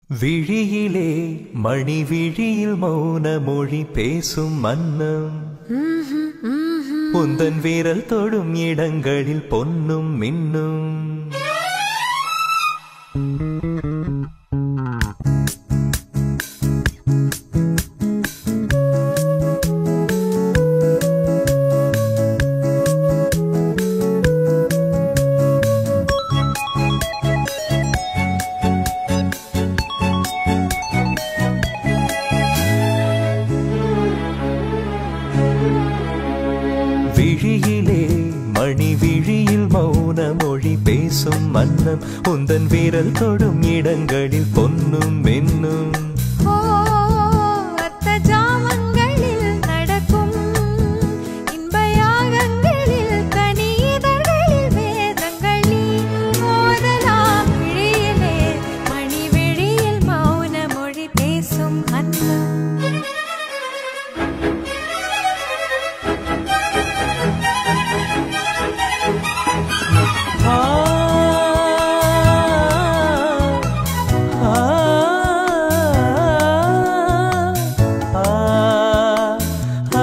விழியிலே மணி விழியில் மௌன மொழி பேசும் மன்னம் உந்தன் வீரல் தொடும் இடங்களில் பொன்னும் மின்னும் விழியிலே மணி விழியில் மௌன மொழி பேசும் மன்னம் உந்தன் வீரல் தொடும் இடங்களில் பொன்னும் மின்னும் ஓ அத்த ஜாமங்களில் நடக்கும் இன்பயாகங்களில் கனிதழ்களில் வேதங்கள் நீ ஓதலாம் விழியிலே மணி விழியில் மௌன மொழி பேசும் அன்னம் ஆ, ஆ, ஆ, ஆ,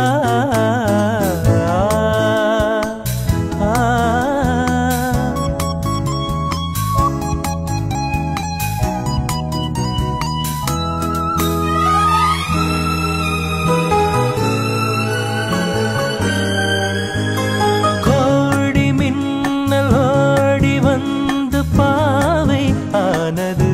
ஆ. கோடி மின்னல் ஓடி வந்து பாவை ஆனது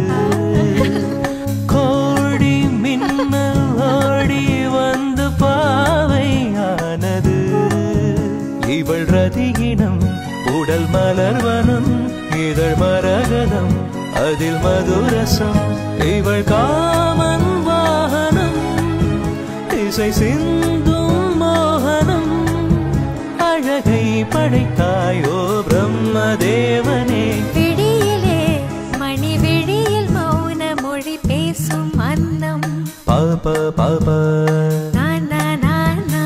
கோடி மின்னல் ஓடி வந்து பாவை ஆனது இவள் ரதியினம் உடல் மலர்வனம் இதழ் மரகதம் அதில் மதுரசம் இவள் காமன் வாகனம் இசை சிந்தும் மோகனம் அழகை படைத்தாயோ பிரம்மதேவனே விழியிலே மணி விழியில் மௌன மொழி பேசும் அன்னம் பாப பாப நா நா நா நா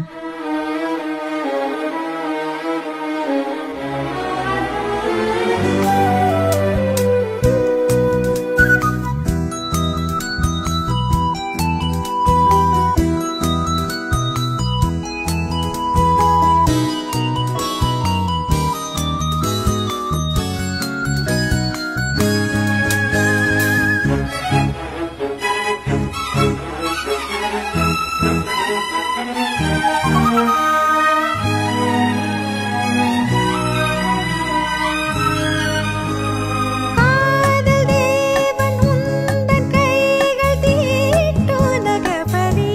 காதல் தேவன் உந்தன் கைகள் தீட்டும் நகபதி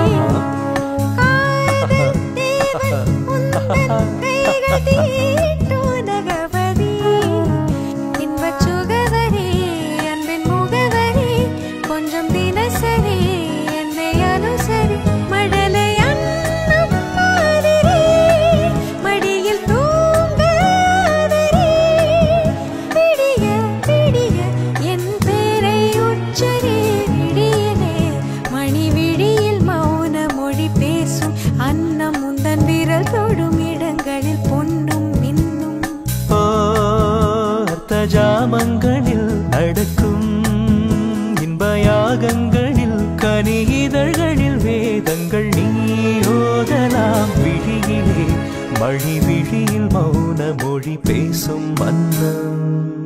காதல் தேவன் உந்தன் கைகள் தீட்டும் நகபதி இன்பச் சுகவரி அன்பின் முகவரி கொஞ்சம் தினசரி என்னை அனுசரி மழலை அன்னம் மாதிரி மடியில் தூங்காதரி விடிய விடிய என் பேரை உச்சரி விடியலே மணி விழியில் மௌன மொழி பேசும் அன்னம் முந்தன் விரல் தொடும் இடங்களில் பொன்னும் மின்னும் ஓர்த்த ஜாமங்களில் நடக்கும் இன்பயாகங்களில் கனி இதழ்களில் வேதங்கள் நீ ஓதலாம் விழியிலே மழி விழியில் மௌன மொழி பேசும் மன்னம்